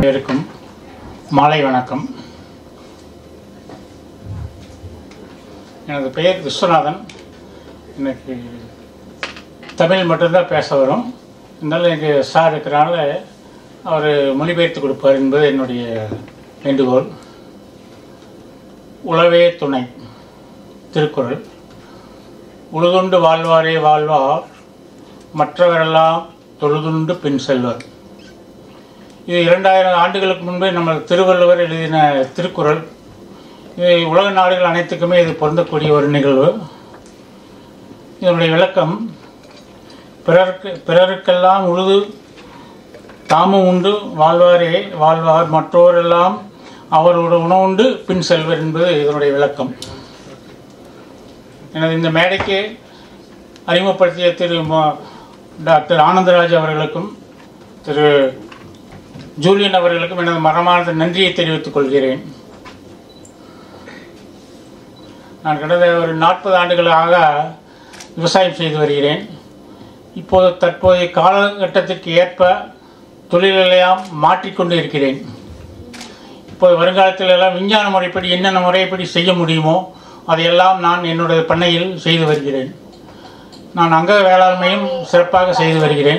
இருக்கும் மாலை வணக்கம் எனது பெயர் விஸ்வநாதன் எனக்கு தமிழ் மட்டும்தான் பேச வரும் இருந்தாலும் எனக்கு சார் இருக்கிறனால அவர் மொழிபெயர்த்து கொடுப்பார் என்பது என்னுடைய வேண்டுகோள் உளவே துணை திருக்குறள் உழுதுண்டு வாழ்வாரே வாழ்வார் மற்றவரெல்லாம் தொழுதுண்டு பின் செல்வர் இது இரண்டாயிரம் ஆண்டுகளுக்கு முன்பே நம்ம திருவள்ளுவர் எழுதின திருக்குறள் இது உலக நாடுகள் அனைத்துக்குமே இது பொருந்தக்கூடிய ஒரு நிகழ்வு இதனுடைய விளக்கம் பிறருக்கு பிறருக்கெல்லாம் உழுது தாமும் உண்டு வாழ்வாரே வாழ்வார் மற்றோரெல்லாம் அவரோட உணவுண்டு பின் செல்வர் என்பது இதனுடைய விளக்கம் எனது இந்த மேடைக்கு அறிமுகப்படுத்திய திரு ம- டாக்டர் ஆனந்தராஜ் அவர்களுக்கும் திரு ஜூலியன் அவர்களுக்கும் எனது மரமார்ந்த நன்றியை தெரிவித்துக் கொள்கிறேன் நான் கடந்த ஒரு நாற்பது ஆண்டுகளாக விவசாயம் செய்து வருகிறேன் இப்போது தற்போதைய காலகட்டத்திற்கு ஏற்ப தொழிலெல்லாம் மாற்றிக்கொண்டு இருக்கிறேன் இப்போது வருங்காலத்தில் எல்லாம் விஞ்ஞான முறைப்படி என்னென்ன முறைப்படி செய்ய முடியுமோ அதையெல்லாம் நான் என்னுடைய பண்ணையில் செய்து வருகிறேன் நான் அங்க வேளாண்மையும் சிறப்பாக செய்து வருகிறேன்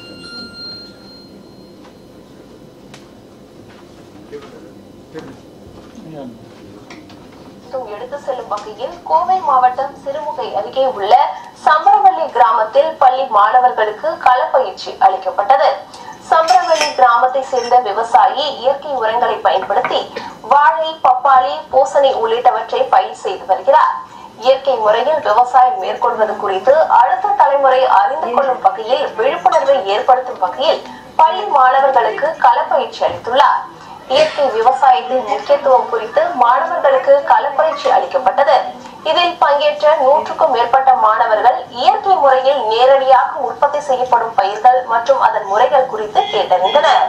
மற்றும் எடுத்து செல்லும் வகையில் கோவை மாவட்டம் சிறுமுகை அருகே உள்ள சம்பரவள்ளி கிராமத்தில் பள்ளி மாணவர்களுக்கு களப்பயிற்சி அளிக்கப்பட்டது சம்பரவள்ளி கிராமத்தை சேர்ந்த விவசாயி இயற்கை உரங்களை பயன்படுத்தி வாழை பப்பாளி பூசணி உள்ளிட்டவற்றை பயிர் செய்து வருகிறார் இயற்கை முறையில் விவசாயம் மேற்கொள்வது குறித்து அடுத்த தலைமுறை அறிந்து கொள்ளும் வகையில் விழிப்புணர்வை ஏற்படுத்தும் வகையில் பள்ளி மாணவர்களுக்கு களப்பயிற்சி அளித்துள்ளார் இயற்கை விவசாயத்தின் முக்கியத்துவம் குறித்து மாணவர்களுக்கு களப்பயிற்சி அளிக்கப்பட்டது இதில் பங்கேற்ற நூற்றுக்கும் மேற்பட்ட மாணவர்கள் இயற்கை முறையில் நேரடியாக உற்பத்தி செய்யப்படும் பயிர்கள் மற்றும் அதன் முறைகள் குறித்து கேட்டறிந்தனர்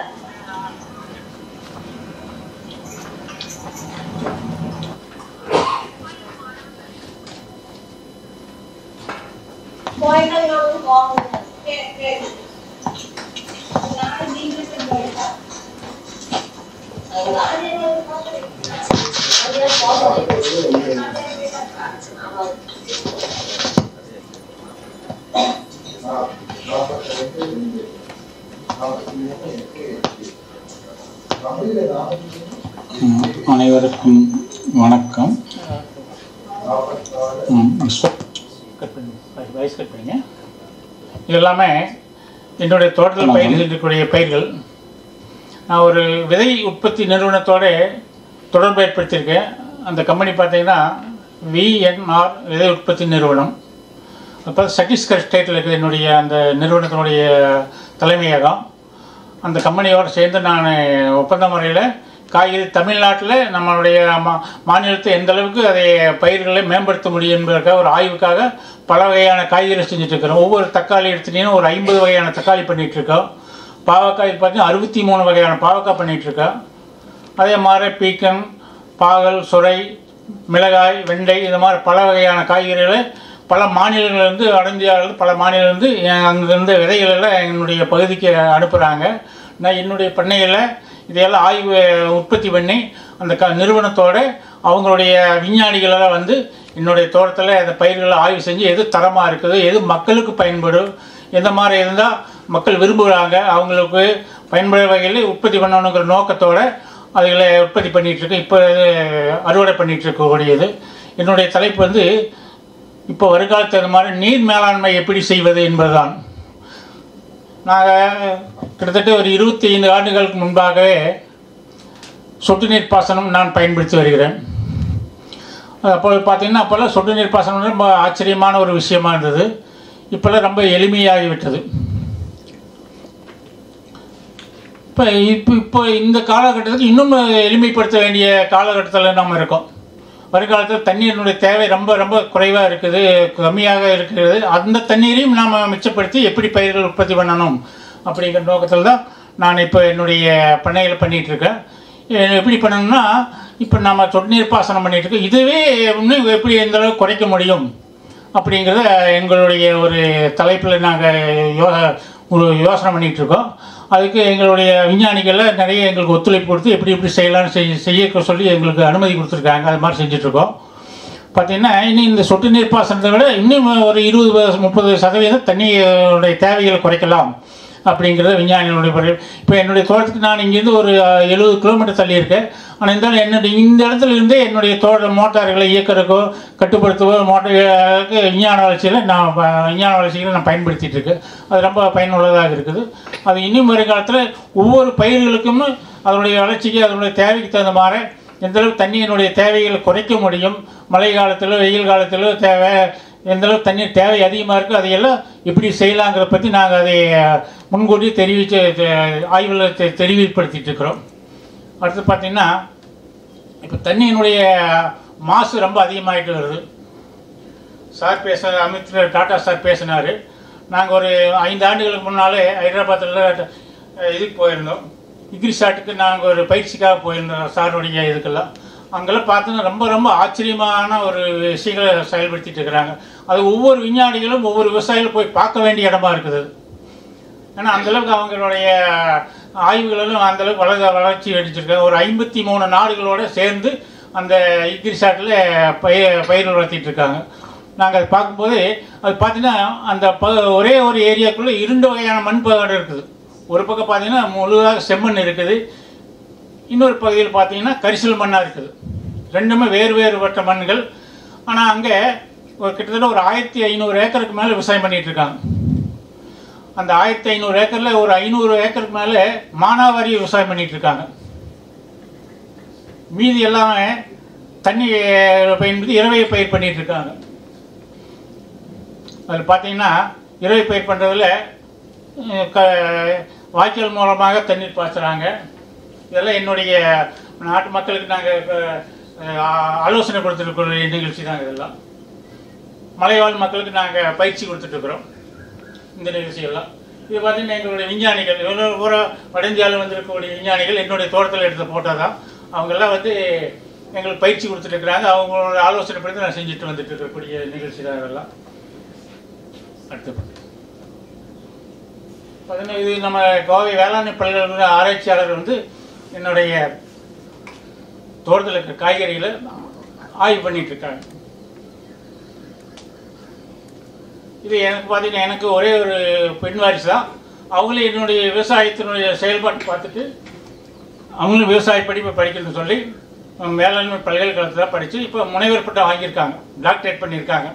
ம், அனைவருக்கும் வணக்கம் ம், விஸ்வ- கட் பண்ணி வயசு கட் பண்ணுங்க இது எல்லாமே என்னுடைய தோட்டத்தில் பயிர் இருக்கக்கூடிய பயிர்கள் நான் ஒரு விதை உற்பத்தி நிறுவனத்தோட தொடர்பு ஏற்படுத்தியிருக்கேன் அந்த கம்பெனி பார்த்தீங்கன்னா விஎன்ஆர் விதை உற்பத்தி நிறுவனம் அப்போ சத்தீஸ்கர் ஸ்டேட்டில் இருக்குது என்னுடைய அந்த நிறுவனத்தினுடைய தலைமையகம் அந்த கம்பெனியோடு சேர்ந்து நான் ஒப்பந்த முறையில் காய்கறி தமிழ்நாட்டில் நம்மளுடைய மா மாநிலத்தை எந்த அளவுக்கு அதை பயிர்களை மேம்படுத்த முடியும் என்பதற்காக ஒரு ஆய்வுக்காக பல வகையான காய்கறி செஞ்சுட்டு இருக்கிறோம் ஒவ்வொரு தக்காளி எடுத்துட்டீங்கன்னா ஒரு ஐம்பது வகையான தக்காளி பண்ணிட்டு இருக்கோம் பாவக்காய் பார்த்தீங்கன்னா அறுபத்தி மூணு வகையான பாவக்காய் பண்ணிட்டு இருக்கோம் அதே மாதிரி பீக்கன் பாகல் சுரை மிளகாய் வெண்டை இது மாதிரி பல வகையான காய்கறிகளை பல மாநிலங்கள்லேருந்து வட இந்தியாவிலிருந்து பல மாநிலங்கள்லேருந்து அங்கேருந்து விதைகள் எல்லாம் என்னுடைய பகுதிக்கு அனுப்புகிறாங்க நான் என்னுடைய பண்ணையில் இதையெல்லாம் ஆய்வு உற்பத்தி பண்ணி அந்த க நிறுவனத்தோட அவங்களுடைய விஞ்ஞானிகளெல்லாம் வந்து என்னுடைய தோட்டத்தில் அந்த பயிர்களை ஆய்வு செஞ்சு எது தரமாக இருக்குது எது மக்களுக்கு பயன்படும் எந்த மாதிரி இருந்தால் மக்கள் விரும்புகிறாங்க அவங்களுக்கு பயன்படுற வகையில் உற்பத்தி பண்ணணுங்கிற நோக்கத்தோட அதுகளை உற்பத்தி பண்ணிட்டு இருக்கு இப்போ அறுவடை பண்ணிட்டு இருக்கக்கூடியது என்னுடைய தலைப்பு வந்து இப்போ வருங்காலத்து அது மாதிரி நீர் மேலாண்மை எப்படி செய்வது என்பதுதான் நாங்கள் கிட்டத்தட்ட ஒரு இருபத்தி ஐந்து ஆண்டுகளுக்கு முன்பாகவே சொட்டு நீர் பாசனம் நான் பயன்படுத்தி வருகிறேன் அப்போது பார்த்தீங்கன்னா அப்போல்லாம் சொட்டு நீர் பாசனம் ரொம்ப ஆச்சரியமான ஒரு விஷயமா இருந்தது இப்போல்லாம் ரொம்ப எளிமையாகிவிட்டது இப்போ இப்போ இப்போ இந்த காலகட்டத்துக்கு இன்னும் எளிமைப்படுத்த வேண்டிய காலகட்டத்தில் நம்ம இருக்கோம் வருங்காலத்தில் தண்ணீரினுடைய தேவை ரொம்ப ரொம்ப குறைவாக இருக்குது கம்மியாக இருக்கிறது அந்த தண்ணீரையும் நாம் மிச்சப்படுத்தி எப்படி பயிர்கள் உற்பத்தி பண்ணணும் அப்படிங்கிற நோக்கத்தில் தான் நான் இப்போ என்னுடைய பண்ணையில் பண்ணிகிட்டு இருக்கேன் எ- எப்படி பண்ணணும்னா இப்போ நம்ம சொட்டு நீர் பாசனம் பண்ணிட்டு இருக்கோம் இதுவே இன்னும் எப்படி எந்த அளவுக்கு குறைக்க முடியும் அப்படிங்கிறத எங்களுடைய ஒரு தலைப்பில் நாங்கள் யோ ஒரு யோசனை பண்ணிகிட்டு இருக்கோம் அதுக்கு எங்களுடைய விஞ்ஞானிகளில் நிறைய எங்களுக்கு ஒத்துழைப்பு கொடுத்து எப்படி எப்படி செய்யலாம்னு செய்ய செய்ய சொல்லி எங்களுக்கு அனுமதி கொடுத்துருக்காங்க அது மாதிரி செஞ்சிட்ருக்கோம் பார்த்தீங்கன்னா இன்னும் இந்த சொட்டு நீர் பாசனத்தை விட இன்னும் ஒரு இருபது ப- முப்பது சதவீதம் தண்ணியுடைய தேவைகளை குறைக்கலாம் அப்படிங்கிறத விஞ்ஞானிகளுடைய பரி- இப்போ என்னுடைய தோட்டத்துக்கு நான் இங்கேருந்து ஒரு எழுபது கிலோமீட்டர் தள்ளி இருக்கேன் ஆனால் இருந்தாலும் என்னுடைய இந்த இடத்துல இருந்தே என்னுடைய தோட்ட மோட்டார்களை இயக்கிறக்கோ கட்டுப்படுத்தவோ மோட்டாருக்கு விஞ்ஞான வளர்ச்சியில் நான் ப- விஞ்ஞான வளர்ச்சிகளை நான் பயன்படுத்திட்டு இருக்கேன் அது ரொம்ப பயனுள்ளதாக இருக்குது அது இன்னும் வருங்காலத்தில் ஒவ்வொரு பயிர்களுக்கும் அதனுடைய வளர்ச்சிக்கு அதனுடைய தேவைக்கு தகுந்த மாதிரி எந்த அளவுக்கு தண்ணியினுடைய தேவைகளை குறைக்க முடியும் மழை காலத்தில் வெயில் காலத்தில் தேவை எந்த அளவுக்கு தண்ணீர் தேவை அதிகமாக இருக்கோ அதையெல்லாம் எப்படி செய்யலாங்கிறத பற்றி நாங்கள் அதை அஹ், முன்கூட்டி தெரிவித்து ஆய்வில் தெ தெரிவிப்படுத்திட்டு இருக்கிறோம் அடுத்து பார்த்திங்கன்னா இப்போ தண்ணியினுடைய மாசு ரொம்ப அதிகமாகிட்டு வருது சார் பேச அமித் டாடா சார் பேசினார் நாங்கள் ஒரு ஐந்து ஆண்டுகளுக்கு முன்னாலே ஹைதராபாத்தில் அஹ், இதுக்கு போயிருந்தோம் டிகிரி ஷாட்டுக்கு நாங்கள் ஒரு பயிற்சிக்காக போயிருந்தோம் சாருடைய இதுக்கெல்லாம் அங்கெல்லாம் பார்த்தோன்னா ரொம்ப ரொம்ப ஆச்சரியமான ஒரு விஷயங்களை செயல்படுத்திட்டு இருக்கிறாங்க அது ஒவ்வொரு விஞ்ஞானிகளும் ஒவ்வொரு விவசாயிகளும் போய் பார்க்க வேண்டிய இடமா இருக்குது ஏன்னா அந்தளவுக்கு அவங்களுடைய ஆய்வுகளெல்லாம் அந்தளவுக்கு வளர வளர்ச்சி அடிச்சிருக்காங்க ஒரு ஐம்பத்தி மூணு நாடுகளோட சேர்ந்து அந்த இக்ரிசாட்டில் பயிர் பயிர் வளர்த்திட்டு இருக்காங்க நாங்கள் அதை பார்க்கும்போது அது பார்த்தீங்கன்னா அந்த ப ஒரே ஒரு ஏரியாக்குள்ளே இரண்டு வகையான மண்பாடு இருக்குது ஒரு பக்கம் பார்த்தீங்கன்னா முழுதாக செம்மண் இருக்குது இன்னொரு பகுதியில் பார்த்தீங்கன்னா கரிசல் மண்ணாக இருக்குது ரெண்டுமே வேறு வேறுபட்ட மண்கள் ஆனால் அங்கே ஒரு கிட்டத்தட்ட ஒரு ஆயிரத்தி ஐநூறு ஏக்கருக்கு மேலே விவசாயம் பண்ணிட்டு இருக்காங்க அந்த ஆயிரத்தி ஐநூறு ஏக்கரில் ஒரு ஐநூறு ஏக்கருக்கு மேலே மானாவாரி விவசாயம் பண்ணிட்டு இருக்காங்க மீதி எல்லாமே தண்ணி பயன்படுத்தி இரவை பயிர் பண்ணிட்டு இருக்காங்க அதில் பார்த்தீங்கன்னா இரவை பயிர் பண்ணுறதுல க வாய்க்கால் மூலமாக தண்ணீர் பாய்ச்சுறாங்க இதெல்லாம் என்னுடைய நாட்டு மக்களுக்கு நாங்கள் ஆலோசனை கொடுத்துருக்கிற நிகழ்ச்சி தான் இதெல்லாம் மலைவாழ் மக்களுக்கு நாங்கள் பயிற்சி கொடுத்துட்ருக்குறோம் இந்த நிகழ்ச்சியெல்லாம் இது பார்த்தீங்கன்னா எங்களுடைய விஞ்ஞானிகள் இவ்வளோ பூரா வட இந்தியாவில் வந்திருக்கக்கூடிய விஞ்ஞானிகள் என்னுடைய தோட்டத்தில் எடுத்த போட்டோ தான் அவங்கெல்லாம் வந்து எங்களுக்கு பயிற்சி கொடுத்துட்ருக்குறாங்க அவங்களோட ஆலோசனை படி நான் செஞ்சுட்டு வந்துட்டு இருக்கக்கூடிய நிகழ்ச்சி தான் இதெல்லாம் அடுத்து பார்த்தீங்கன்னா இது நம்ம கோவை வேளாண்மை பல்கலைக்கழக ஆராய்ச்சியாளர் வந்து என்னுடைய தோட்டத்தில் இருக்கிற காய்கறிகளை ஆய்வு பண்ணிட்டு இருக்காங்க இது எனக்கு பார்த்தீங்கன்னா எனக்கு ஒரே ஒரு பெண் வாரிசு தான் அவங்களும் என்னுடைய விவசாயத்தினுடைய செயல்பாட்டு பார்த்துட்டு அவங்களும் விவசாய படிப்பை படிக்கணும்னு சொல்லி மேலாண்மை பல்கலைக்கழகத்தில் படித்து இப்போ முனைவர் பட்டம் வாங்கியிருக்காங்க டாக்டரேட் பண்ணியிருக்காங்க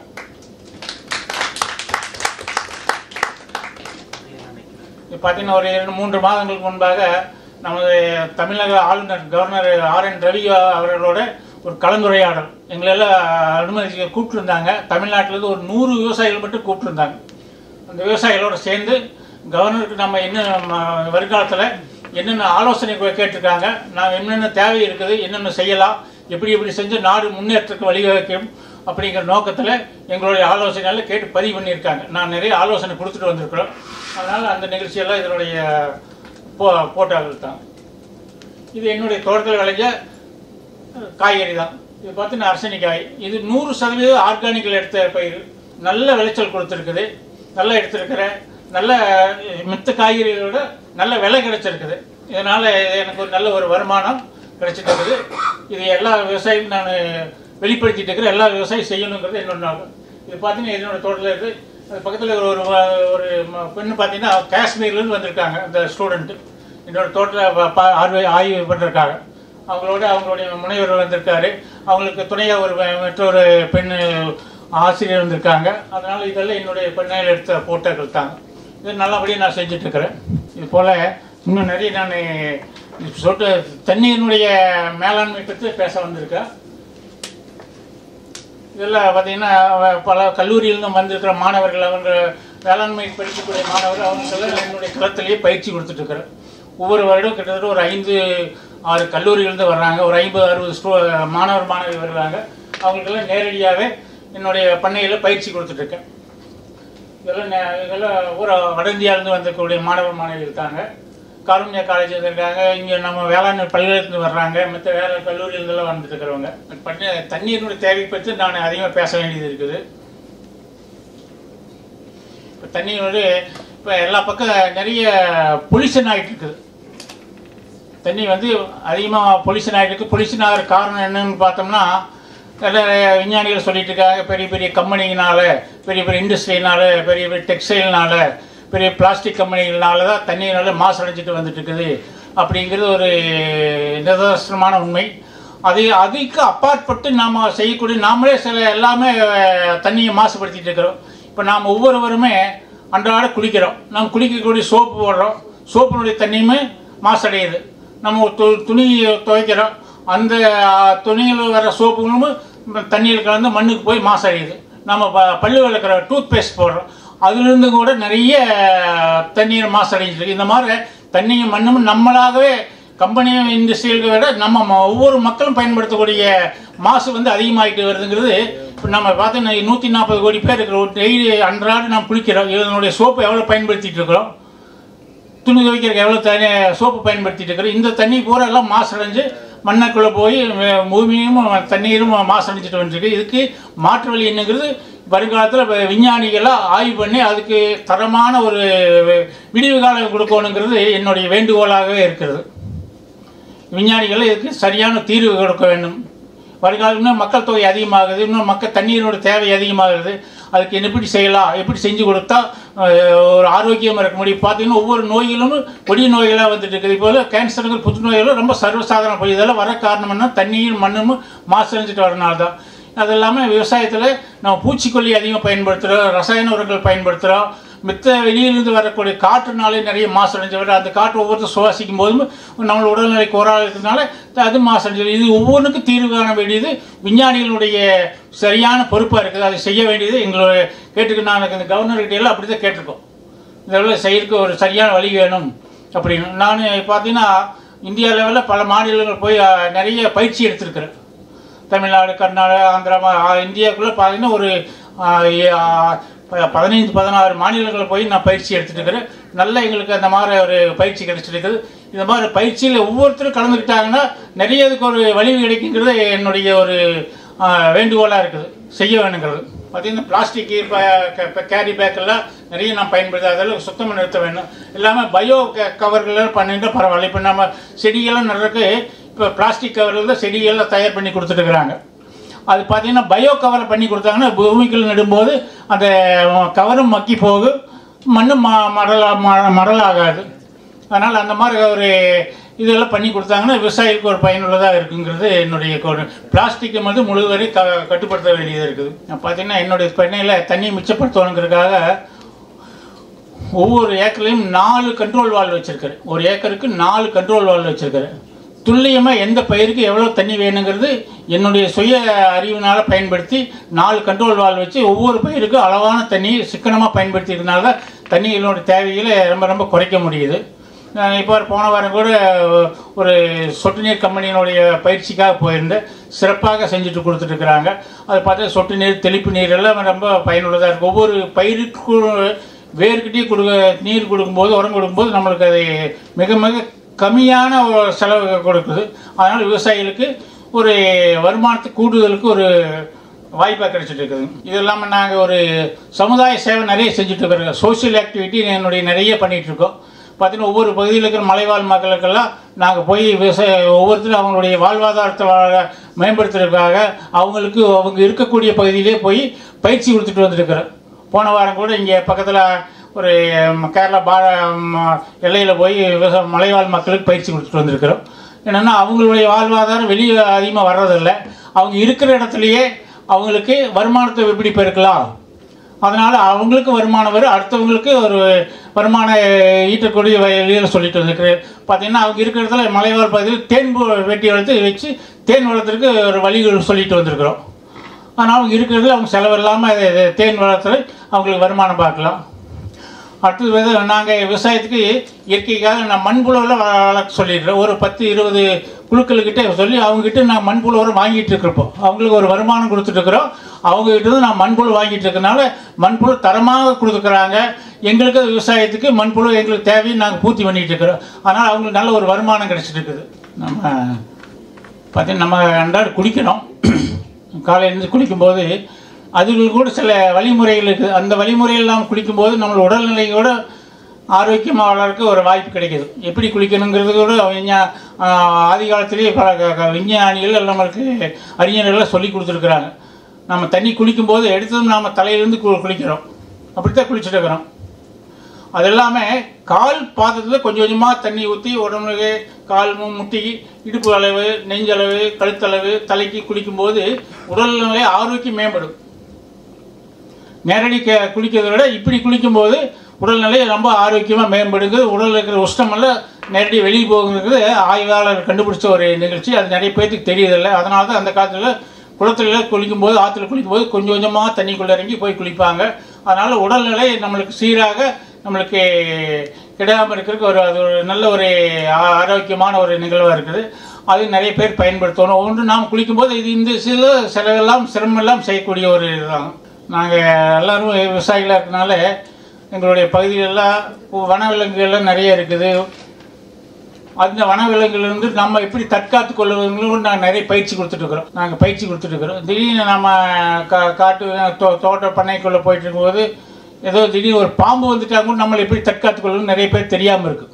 இப்போ பார்த்தீங்கன்னா ஒரு இரண்டு மூன்று மாதங்களுக்கு முன்பாக நமது தமிழக ஆளுநர் கவர்னர் ஆர் என் ரவி அவர்களோட ஒரு கலந்துரையாடல் எங்களெல்லாம் அனுமதி கூப்பிட்டுருந்தாங்க தமிழ்நாட்டிலேருந்து ஒரு நூறு விவசாயிகள் மட்டும் கூப்பிட்டுருந்தாங்க அந்த விவசாயிகளோட சேர்ந்து கவர்னருக்கு நம்ம என்ன ம- வருங்காலத்தில் என்னென்ன ஆலோசனை கே- கேட்டிருக்காங்க நான் என்னென்ன தேவை இருக்குது என்னென்ன செய்யலாம் எப்படி எப்படி செஞ்சு நாடு முன்னேற்றத்துக்கு வழிவகுக்கும் அப்படிங்கிற நோக்கத்தில் எங்களுடைய ஆலோசனைகளை கேட்டு பதிவு பண்ணியிருக்காங்க நான் நிறைய ஆலோசனை கொடுத்துட்டு வந்திருக்கிறோம் அதனால் அந்த நிகழ்ச்சியெல்லாம் இதனுடைய போ போட்டோக்கள் தான் இது என்னுடைய தோட்டத்தில் விளைஞ்ச காய்கறி தான் இது பார்த்தீங்கன்னா அரசனிக்காய் இது நூறு சதவீதம் ஆர்கானிக்கில் எடுத்த பயிர் நல்ல விளைச்சல் கொடுத்துருக்குது நல்லா எடுத்திருக்கிற நல்ல மித்த காய்கறிகளோட நல்ல விலை கிடைச்சிருக்குது இதனால் எனக்கு ஒரு நல்ல ஒரு வருமானம் கிடைச்சிட்டு இருக்குது இது எல்லா விவசாயியும் நான் வெளிப்படுத்திட்டு இருக்கிற எல்லா விவசாயம் செய்யணுங்கிறது என்னோட நோக்கம் இது பார்த்தீங்கன்னா என்னோட தோட்டத்தில் இருக்குது அது பக்கத்தில் ஒரு ஒரு வ- ஒரு ம- பெண்ணு பார்த்தீங்கன்னா காஷ்மீர்லேருந்து வந்திருக்காங்க அந்த ஸ்டூடெண்ட்டு என்னோட தோட்டத்தில் ஆய்வு ஆய்வு பண்ணுறதுக்காக அவங்களோட அவங்களுடைய முனைவர் வந்திருக்காரு அவங்களுக்கு துணையாக ஒரு ம- மற்றொரு பெண் ஆசிரியர் வந்திருக்காங்க அதனால் இதெல்லாம் என்னுடைய பெண்ணையில் எடுத்த போட்டோக்கள் தாங்க இது நல்லபடியாக நான் செஞ்சுட்டு இருக்கிறேன் இது போல் இன்னும் நிறைய நான் சொட்டு தண்ணீரினுடைய மேலாண்மை பற்றி பேச வந்திருக்கேன் இதெல்லாம் பார்த்தீங்கன்னா அவ- பல கல்லூரியிலிருந்து வந்திருக்கிற மாணவர்கள் அவங்க வேளாண்மை படிக்கக்கூடிய மாணவர்கள் அவங்களுக்கெல்லாம் என்னுடைய களத்திலேயே பயிற்சி கொடுத்துட்ருக்குறேன் ஒவ்வொரு வருடம் கிட்டத்தட்ட ஒரு ஐந்து ஆறு கல்லூரியிலேருந்து வர்றாங்க ஒரு ஐம்பது அறுபது ஸ்டூ மாணவர் மாணவி வருவாங்க அவங்களுக்கெல்லாம் நேரடியாகவே என்னுடைய பண்ணையில் பயிற்சி கொடுத்துட்ருக்கேன் இதெல்லாம் நே- இதெல்லாம் ஊர வட இந்தியாவிலேருந்து வந்திருக்கக்கூடிய மாணவர் மாணவி இருக்காங்க காருண்யா காலேஜ் இருக்காங்க இங்கே நம்ம வேளாண்மை பல்கலைக்கழகத்துலேருந்து வர்றாங்க மற்ற வேற கல்லூரியிலேருந்துலாம் வந்துட்டு இருக்கிறவங்க பண்ண தண்ணீரினுடைய தேவை பற்றி நான் அதிகமாக பேச வேண்டியது இருக்குது இப்போ தண்ணி வந்து இப்போ எல்லா பக்கம் நிறைய பொல்யூஷன் ஆகிட்டு இருக்குது தண்ணி வந்து அதிகமாக பொல்யூஷன் ஆகிட்டு இருக்கு பொல்யூஷன் ஆகிற காரணம் என்னன்னு பார்த்தோம்னா நிறைய விஞ்ஞானிகள் சொல்லிட்டு இருக்காங்க பெரிய பெரிய கம்பெனிங்கனால பெரிய பெரிய இண்டஸ்ட்ரினால பெரிய பெரிய டெக்ஸ்டைல்னால பெரிய பிளாஸ்டிக் கம்பெனிகள்னால தான் தண்ணியினால மாசடைஞ்சிட்டு வந்துட்டு இருக்குது அப்படிங்கிறது ஒரு நிதர்சனமான உண்மை அது அதுக்கு அப்பாற்பட்டு நாம் செய்யக்கூடிய நாமளே சில எல்லாமே அஹ், தண்ணியை மாசுபடுத்திட்டு இருக்கிறோம் இப்போ நாம் ஒவ்வொருவருமே அன்றாட குளிக்கிறோம் நாம் குளிக்கக்கூடிய சோப்பு போடுறோம் சோப்பினுடைய தண்ணியுமே மாசடையுது நம்ம ஒரு து துணி துவைக்கிறோம் அந்த அஹ், துணியில் வர சோப்புகளும் தண்ணியில் கலந்து மண்ணுக்கு போய் மாசடையுது நம்ம ப பல்லு விளக்குற டூத் பேஸ்ட் போடுறோம் அதுலேருந்து கூட நிறைய தண்ணீர் மாசடைஞ்சிருக்கு இந்த மாதிரி தண்ணியும் மண்ணும் நம்மளாகவே கம்பெனியும் இண்டஸ்ட்ரியலுக்கு விட நம்ம ம- ஒவ்வொரு மக்களும் பயன்படுத்தக்கூடிய மாசு வந்து அதிகமாகிட்டு வருதுங்கிறது இப்போ நம்ம பார்த்தீங்கன்னா நூற்றி நாற்பது கோடி பேர் இருக்கிற ஒரு டெய்லி அன்றாடம் நாம் குளிக்கிறோம் இதனுடைய சோப்பு எவ்வளோ பயன்படுத்திட்டு இருக்கிறோம் துணி துவைக்கிறதுக்கு எவ்வளோ தண்ணி சோப்பு பயன்படுத்திட்டு இருக்கிறோம் இந்த தண்ணி பூரா எல்லாம் மாசடைஞ்சு மண்ணுக்குள்ளே போய் அஹ், பூமியும் தண்ணீரும் மாசடைஞ்சிட்டு வந்துருக்கு இதுக்கு மாற்று வழி என்னங்கிறது வருங்காலத்தில் விஞ்ஞானிகளாக ஆய்வு பண்ணி அதுக்கு தரமான ஒரு விடிவு காலம் கொடுக்கணுங்கிறது என்னுடைய வேண்டுகோளாகவே இருக்கிறது விஞ்ஞானிகள் இதுக்கு சரியான தீர்வு கொடுக்க வேண்டும் வருங்காலம் இன்னும் மக்கள் தொகை அதிகமாகுது இன்னும் மக்கள் தண்ணீரோட தேவை அதிகமாகுது அதுக்கு என்ன எப்படி செய்யலாம் எப்படி செஞ்சு கொடுத்தா அஹ், ஒரு ஆரோக்கியமாக இருக்க முடியும் பார்த்தீங்கன்னா ஒவ்வொரு நோய்களும் கொடிய நோய்களாக வந்துட்டு இருக்குது இப்போ கேன்சர்கள் புற்றுநோய்களும் ரொம்ப சர்வசாதாரண போய் இதெல்லாம் வர காரணம் என்ன தண்ணியும் மண்ணும் மாசடைஞ்சிட்டு வரனால தான் அது இல்லாமல் விவசாயத்தில் நம்ம பூச்சிக்கொல்லி அதிகமாக பயன்படுத்துகிறோம் ரசாயன உரங்கள் பயன்படுத்துகிறோம் மித்த வெளியிலிருந்து வரக்கூடிய காற்றுனாலே நிறைய மாசடைஞ்சு வர அந்த காற்று ஒவ்வொருத்தரும் சுவாசிக்கும் போதும் நம்ம உடல்நிலை குறைவாக இருக்கிறதுனால அது மாசடைஞ்சு இது ஒவ்வொன்றுக்கும் தீர்வு காண வேண்டியது விஞ்ஞானிகளுடைய சரியான பொறுப்பாக இருக்குது அதை செய்ய வேண்டியது எங்களுடைய கேட்டுக்கு நான் இந்த கவர்னர்கிட்ட எல்லாம் அப்படி தான் கேட்டிருக்கோம் இதெல்லாம் செய்யறதுக்கு ஒரு சரியான வழி வேணும் அப்படின்னு நான் பார்த்தீங்கன்னா இந்தியா லெவலில் பல மாநிலங்கள் போய் அஹ், நிறைய பயிற்சி எடுத்திருக்கிறேன் தமிழ்நாடு கர்நாடகா ஆந்திரா மா- ஆ, இந்தியாவுக்குள்ளே பார்த்தீங்கன்னா ஒரு ஆ, ஏ- ஆ, ப- பதினைந்து பதினாறு மாநிலங்களில் போய் நான் பயிற்சி எடுத்துட்டு இருக்கிறேன் நல்ல எங்களுக்கு அந்த மாதிரி ஒரு பயிற்சி கிடைச்சிருக்குது இந்த மாதிரி பயிற்சியில் ஒவ்வொருத்தரும் கலந்துக்கிட்டாங்கன்னா நிறைய இதுக்கு ஒரு வழி கிடைக்குங்கிறது என்னுடைய ஒரு வேண்டுகோளாக இருக்குது செய்ய வேணுங்கிறது பார்த்தீங்கன்னா பிளாஸ்டிக் இப்போ கேரி பேக் எல்லாம் நிறைய நான் பயன்படுத்தி அதெல்லாம் சுத்தமாக நிறுத்த வேண்டும் எல்லாமே பயோ கவர்கள்லாம் பண்ணிட்டு பரவாயில்ல இப்போ நம்ம செடியெல்லாம் நடுறதுக்கு இப்போ பிளாஸ்டிக் கவரில் தான் செடியெல்லாம் தயார் பண்ணி கொடுத்துட்டு இருக்கிறாங்க அது பார்த்தீங்கன்னா பயோ கவரை பண்ணி கொடுத்தாங்கன்னா பூமிக்குள்ள நடும்போது அந்த கவரும் மக்கி போகும் மண்ணும் ம மடலா ம- மடலாகாது அதனால் அந்த மாதிரி ஒரு இதெல்லாம் பண்ணி கொடுத்தாங்கன்னா விவசாயிக்கு ஒரு பயனுள்ளதாக இருக்குங்கிறது என்னுடைய ஒரு பிளாஸ்டிக்கை வந்து முழுவரை க கட்டுப்படுத்த வேண்டியது இருக்குது பார்த்தீங்கன்னா என்னுடைய பண்ணையில் தண்ணியை மிச்சப்படுத்தணுங்கிறதுக்காக ஒவ்வொரு ஏக்கர்லையும் நாலு கண்ட்ரோல் வால் வச்சிருக்கிறேன் ஒரு ஏக்கருக்கு நாலு கண்ட்ரோல் வால் வச்சிருக்கிறேன் துல்லியமாக எந்த பயிருக்கு எவ்வளோ தண்ணி வேணுங்கிறது என்னுடைய சுய அறிவினால் பயன்படுத்தி நாலு கண்ட்ரோல் வால் வச்சு ஒவ்வொரு பயிருக்கும் அளவான தண்ணி சிக்கனமாக பயன்படுத்தியதுனால தான் தண்ணிகளோட தேவைகளை ரொம்ப ரொம்ப குறைக்க முடியுது நான் இப்போ போன வாரம் கூட ஒரு சொட்டு நீர் கம்பெனியினுடைய பயிற்சிக்காக போயிருந்தேன் சிறப்பாக செஞ்சுட்டு கொடுத்துட்டு இருக்கிறாங்க அது பார்த்தா சொட்டு நீர் தெளிப்பு நீர் எல்லாம் ரொம்ப பயனுள்ளதாக இருக்குது ஒவ்வொரு பயிருக்கும் வேர்கிட்டே கொடுக்க நீர் கொடுக்கும்போது உரம் கொடுக்கும்போது நம்மளுக்கு அது மிக மிக கம்மியான ஒரு செலவு கொடுக்குது அதனால் விவசாயிகளுக்கு ஒரு வருமானத்தை கூட்டுதலுக்கு ஒரு வாய்ப்பாக கிடைச்சிட்டு இருக்குது இது இல்லாமல் நாங்கள் ஒரு சமுதாய சேவை நிறைய செஞ்சுட்டு இருக்கிறோம் சோஷியல் ஆக்டிவிட்டி என்னுடைய நிறைய பண்ணிகிட்டு இருக்கோம் பார்த்தீங்கன்னா ஒவ்வொரு பகுதியில் இருக்கிற மலைவாழ் மக்களுக்கெல்லாம் நாங்கள் போய் விவசாய ஒவ்வொருத்தரும் அவங்களுடைய வாழ்வாதாரத்தை வாழ- மேம்படுத்துறதுக்காக அவங்களுக்கு அவங்க இருக்கக்கூடிய பகுதியிலே போய் பயிற்சி கொடுத்துட்டு வந்துருக்கிறோம் போன வாரம் கூட இங்கே பக்கத்தில் ஒரு ம், கேரளா பா எல்லையில் போய் விவசாய மலைவாழ் மக்களுக்கு பயிற்சி கொடுத்துட்டு வந்திருக்கிறோம் என்னென்னா அவங்களுடைய வாழ்வாதாரம் வெளியே அதிகமாக வர்றதில்ல அவங்க இருக்கிற இடத்துலையே அவங்களுக்கு வருமானத்தை எப்படி பெருக்கலாம் அதனால் அவங்களுக்கு வருமானம் வரும் அடுத்தவங்களுக்கு ஒரு வருமானம் ஈட்டக்கூடிய வழியில் சொல்லிட்டு வந்திருக்கிறேன் பார்த்தீங்கன்னா அவங்க இருக்கிற இடத்துல மலைவாழ் பகுதியில் தேன் பூ வெட்டி வளர்த்து வச்சு தேன் வளர்த்துறதுக்கு ஒரு வழிகள் சொல்லிட்டு வந்திருக்கிறோம் ஆனால் அவங்க இருக்கிறதுல அவங்க செலவு இல்லாமல் தேன் வளர்த்துல அவங்களுக்கு வருமானம் பார்க்கலாம் அடுத்தது வந்து நாங்கள் விவசாயத்துக்கு இயற்கைக்காக நான் மண்புழுவில் வளர்க்க சொல்லிடுறேன் ஒரு பத்து இருபது குழுக்கள்கிட்ட சொல்லி அவங்ககிட்ட நான் மண்புழு உரம் வாங்கிட்டு இருக்கிறப்போ அவங்களுக்கு ஒரு வருமானம் கொடுத்துட்டு இருக்கிறோம் அவங்ககிட்ட இருந்து நான் மண்புழு வாங்கிட்டு இருக்கனால மண்புழு தரமாக கொடுத்துக்கிறாங்க எங்களுக்கு அது விவசாயத்துக்கு மண்புழு எங்களுக்கு தேவையை நாங்கள் பூர்த்தி பண்ணிட்டு இருக்கிறோம் அதனால் அவங்களுக்கு நல்ல ஒரு வருமானம் கிடைச்சிட்டு இருக்குது நம்ம பார்த்தீங்கன்னா நம்ம அன்றாட குளிக்கிறோம் காலையிலேருந்து குளிக்கும்போது அதில் கூட சில வழிமுறைகள் இருக்குது அந்த வழிமுறைகள் நாம் குளிக்கும்போது நம்ம உடல்நிலையோட ஆரோக்கியமாக வளர்க்க ஒரு வாய்ப்பு கிடைக்குது எப்படி குளிக்கணுங்கிறது கூட விஞ்ஞா ஆஹ் ஆதி காலத்திலேயே பல க- க- விஞ்ஞானிகள் நம்மளுக்கு அறிஞர்கள் சொல்லி கொடுத்துருக்குறாங்க நம்ம தண்ணி குளிக்கும்போது எடுத்ததும் நாம் தலையிலேருந்து கு குளிக்கிறோம் அப்படித்தான் குளிச்சுட்டு இருக்கிறோம் அது எல்லாமே கால் பாதத்தில் கொஞ்சம் கொஞ்சமாக தண்ணி ஊற்றி உடம்புக்கு கால் மு- முட்டி இடுப்பு அளவு நெஞ்சளவு கழுத்தளவு தலைக்கு குளிக்கும்போது உடல்நிலை ஆரோக்கியம் மேம்படும் நேரடி க குளிக்கிறதை விட இப்படி குளிக்கும்போது உடல்நிலை ரொம்ப ஆரோக்கியமாக மேம்படுது உடலில் இருக்கிற உஷ்ணமெல்லாம் நேரடி வெளியே போகுங்கிறது ஆய்வாளர் கண்டுபிடிச்ச ஒரு நிகழ்ச்சி அது நிறைய பேர்த்துக்கு தெரியதில்லை அதனால தான் அந்த காலத்தில் குளத்துல குளிக்கும்போது ஆற்றுல குளிக்கும்போது கொஞ்சம் கொஞ்சமாக தண்ணிக்குள்ளே இறங்கி போய் குளிப்பாங்க அதனால் உடல்நிலை நம்மளுக்கு சீராக நம்மளுக்கு கிடாமல் இருக்கிறதுக்கு ஒரு அது ஒரு நல்ல ஒரு ஆ- ஆரோக்கியமான ஒரு நிகழ்வாக இருக்குது அது நிறைய பேர் பயன்படுத்தணும் ஒன்று நாம் குளிக்கும்போது இது இந்த சில சிலதெல்லாம் சிரமமெல்லாம் செய்யக்கூடிய ஒரு இதுதான் நாங்கள் எல்லாரும் விவசாயிகளாக இருக்கனால எங்களுடைய பகுதிகளெல்லாம் வனவிலங்குகள்லாம் நிறைய இருக்குது அந்த வனவிலங்குலேருந்து நம்ம எப்படி தற்காத்து கொள்வதுங்களும் நாங்கள் நிறைய பயிற்சி கொடுத்துட்டு இருக்கிறோம் நாங்கள் பயிற்சி கொடுத்துட்டு இருக்கிறோம் திடீர்னு நம்ம கா காட்டு தோ தோட்ட பண்ணைக்குள்ளே போயிட்டு இருக்கும்போது ஏதோ திடீர்னு ஒரு பாம்பு வந்துட்டா கூட நம்மளை எப்படி தற்காத்து கொள்வதுன்னு நிறைய பேர் தெரியாமல் இருக்கு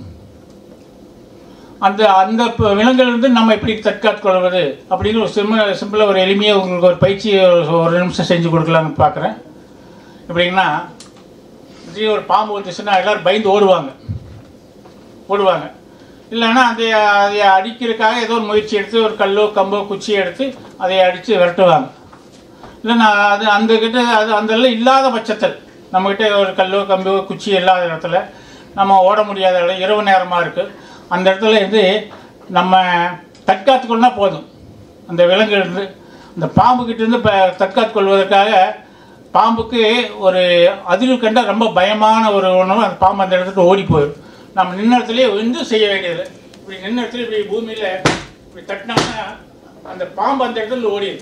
அந்த அந்த ப- விலங்குலேருந்து நம்ம எப்படி தற்காத்து கொள்வது அப்படின்னு ஒரு சிம்பிள் சிம்பிளாக ஒரு எளிமையாக உங்களுக்கு ஒரு பயிற்சி ஒரு- ஒரு நிமிஷம் செஞ்சு கொடுக்கலான்னு பார்க்குறேன் எப்படிங்கன்னா திடீர்னு ஒரு பாம்பு வந்துச்சுன்னா எல்லோரும் பயந்து ஓடுவாங்க ஓடுவாங்க இல்லைன்னா அதை அதை அடிக்கிறதுக்காக ஏதோ ஒரு முயற்சி எடுத்து ஒரு கல்லோ கம்போ குச்சி எடுத்து அதை அடித்து விரட்டுவாங்க இல்லைன்னா அது அந்த கிட்ட அது அந்த எல்லாம் இல்லாத பட்சத்தில் நம்மக்கிட்ட ஒரு கல்லோ கம்போ குச்சி இல்லாத இடத்துல நம்ம ஓட முடியாத இடம் இரவு நேரமாக இருக்குது அந்த இடத்துல இருந்து நம்ம தற்காத்துக்கொள்ளா போதும் அந்த விலங்குலேருந்து அந்த பாம்புக்கிட்ட இருந்து இப்போ தற்காத்து கொள்வதற்காக பாம்புக்கு ஒரு அதிர்வு கண்ட ரொம்ப பயமான ஒரு உணவு அந்த பாம்பு அந்த இடத்துக்கு ஓடி போயிடும் நம்ம நின்ன இடத்துலயே ஒன்றும் செய்ய வேண்டியதில்லை இப்படி நின்ன இடத்துல இப்படி பூமியில் இப்படி தட்டினோம்னா அந்த பாம்பு அந்த இடத்துல ஓடிடும்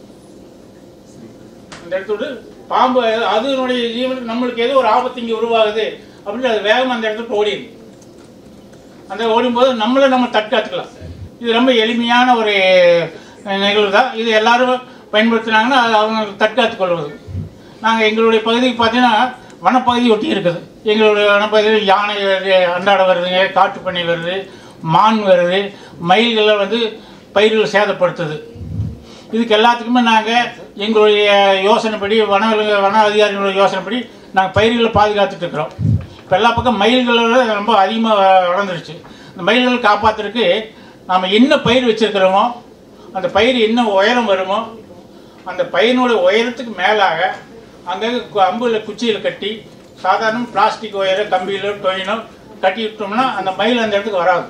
அந்த இடத்தோடு பாம்பு அதனுடைய ஜீவனுக்கு நம்மளுக்கு ஏதோ ஒரு ஆபத்து இங்கே உருவாகுது அப்படின்னு அது வேகமாக அந்த இடத்துக்கு ஓடிடும் அந்த ஓடும்போது நம்மளை நம்ம தற்காத்துக்கலாம் இது ரொம்ப எளிமையான ஒரு அஹ், நிகழ்வு தான் இது எல்லாரும் பயன்படுத்தினாங்கன்னா அது அவங்க தற்காத்து கொள்வது நாங்கள் எங்களுடைய பகுதிக்கு பார்த்தீங்கன்னா வனப்பகுதி ஒட்டி இருக்குது எங்களுடைய வனப்பகுதியில் யானை வருது அன்றாட வருதுங்க காட்டுப்பண்ணி வருது மான் வருது மயில்களை வந்து பயிர்கள் சேதப்படுத்துது இதுக்கு எல்லாத்துக்குமே நாங்கள் எங்களுடைய யோசனைப்படி வன விலங்கு- வன அதிகாரிகளுடைய யோசனைப்படி நாங்கள் பயிர்களை பாதுகாத்துட்டு இருக்கிறோம் இப்போ எல்லா பக்கம் மயில்களோட ரொம்ப அதிகமாக வளர்ந்துருச்சு இந்த மயில்களை காப்பாற்றுறதுக்கு நாம் என்ன பயிர் வச்சிருக்கிறோமோ அந்த பயிர் என்ன உயரம் வருமோ அந்த பயிரினோட உயரத்துக்கு மேலாக அங்கங்கே அம்புல குச்சியில் கட்டி சாதாரண பிளாஸ்டிக் ஒயரோ கம்பியிலோ டொயினோ கட்டி விட்டோம்னா அந்த மயில் அந்த இடத்துக்கு வராது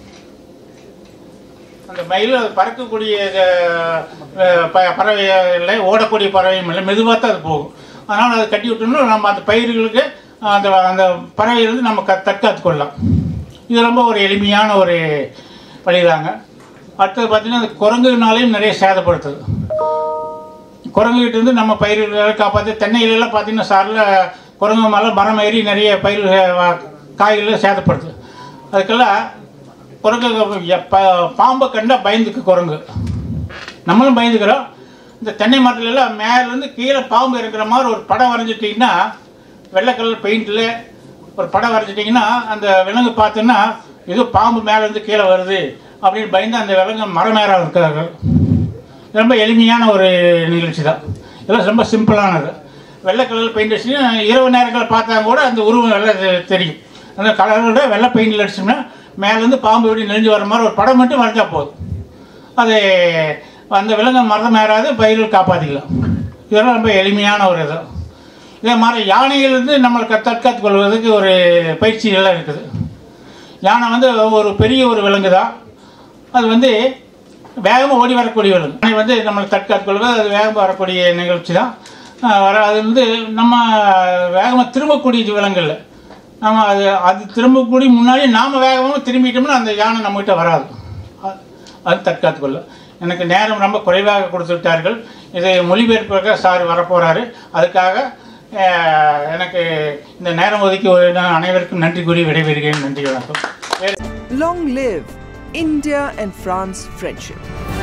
அந்த மயில் அது பறக்கக்கூடிய அஹ், ப- பறவை இல்லை ஓடக்கூடிய பறவையும் இல்லை மெதுவாக தான் அது போகும் அதனால் அதை கட்டி விட்டோம்னா நம்ம அந்த பயிர்களுக்கு அந்த அந்த பறவையிலிருந்து நம்ம க தற்காத்து கொள்ளலாம் இது ரொம்ப ஒரு எளிமையான ஒரு வழிதாங்க அடுத்தது பார்த்தீங்கன்னா அந்த குரங்குனாலையும் நிறைய சேதப்படுத்துது குரங்குகிட்ட இருந்து நம்ம பயிர்களை காப்பாற்றி தென்னையிலெல்லாம் பார்த்தீங்கன்னா சாரில் குரங்கு மேலே மரம் ஏறி நிறைய பயிர் காய்களை சேதப்படுத்துது அதுக்கெல்லாம் குரங்கு எ- ப- பாம்பை கண்டா பயந்துக்கு குரங்கு நம்மளும் பயந்துக்கிறோம் இந்த தென்னை மரத்துல எல்லாம் மேலேருந்து கீழே பாம்பு இருக்கிற மாதிரி ஒரு படம் வரைஞ்சிட்டிங்கன்னா வெள்ளை கலர் பெயிண்டில் ஒரு படம் வரைஞ்சிட்டிங்கன்னா அந்த விலங்கு பார்த்தோன்னா ஏதோ பாம்பு மேலேருந்து கீழே வருது அப்படின்னு பயந்து அந்த விலங்கு மரம் மேற இருக்காங்க இது ரொம்ப எளிமையான ஒரு நிகழ்ச்சி தான் இதெல்லாம் ரொம்ப சிம்பிளானது வெள்ளை கலர் பெயிண்ட் அடிச்சு இரவு நேரங்களில் பார்த்தா கூட அந்த உருவம் நல்லா தெ- தெரியும் அந்த கலரோட வெள்ளை பெயிண்டில் அடிச்சோம்னா மேலேருந்து பாம்பு எப்படி நெறிஞ்சு வர மாதிரி ஒரு படம் மட்டும் வரைஞ்சா போதும் அது அந்த விலங்கு மரம் மேறாது பயிர்கள் காப்பாற்றிக்கலாம் இதெல்லாம் ரொம்ப எளிமையான ஒரு இது இதே மாதிரி யானையிலிருந்து நம்மளுக்கு தற்காத்து கொள்வதற்கு ஒரு பயிற்சிகள்லாம் இருக்குது யானை வந்து ஒரு பெரிய ஒரு விலங்கு தான் அது வந்து வேகமாக ஓடி வரக்கூடிய விலங்கு யானை வந்து நம்மளுக்கு தற்காத்து கொள்வது அது வேகமாக வரக்கூடிய நிகழ்ச்சி தான் ஆஹ் வர அது வந்து நம்ம வேகமாக திரும்பக்கூடிய விலங்குகள் நம்ம அது அது திரும்பக்கூடிய முன்னாடி நாம் வேகமாக திரும்பிட்டோம்னா அந்த யானை நம்மகிட்ட வராது அ- அது தற்காத்து கொள்ள எனக்கு நேரம் ரொம்ப குறைவாக கொடுத்து விட்டார்கள் இதை மொழிபெயர்ப்பாக சார் வரப்போகிறாரு அதுக்காக அஹ், எனக்கு இந்த நேரம் ஒதுக்கி ஒரு நான் அனைவருக்கும் நன்றி கூறி விடைபெறுகிறேன் நன்றி வணக்கம் வேறு Long live India and France friendship.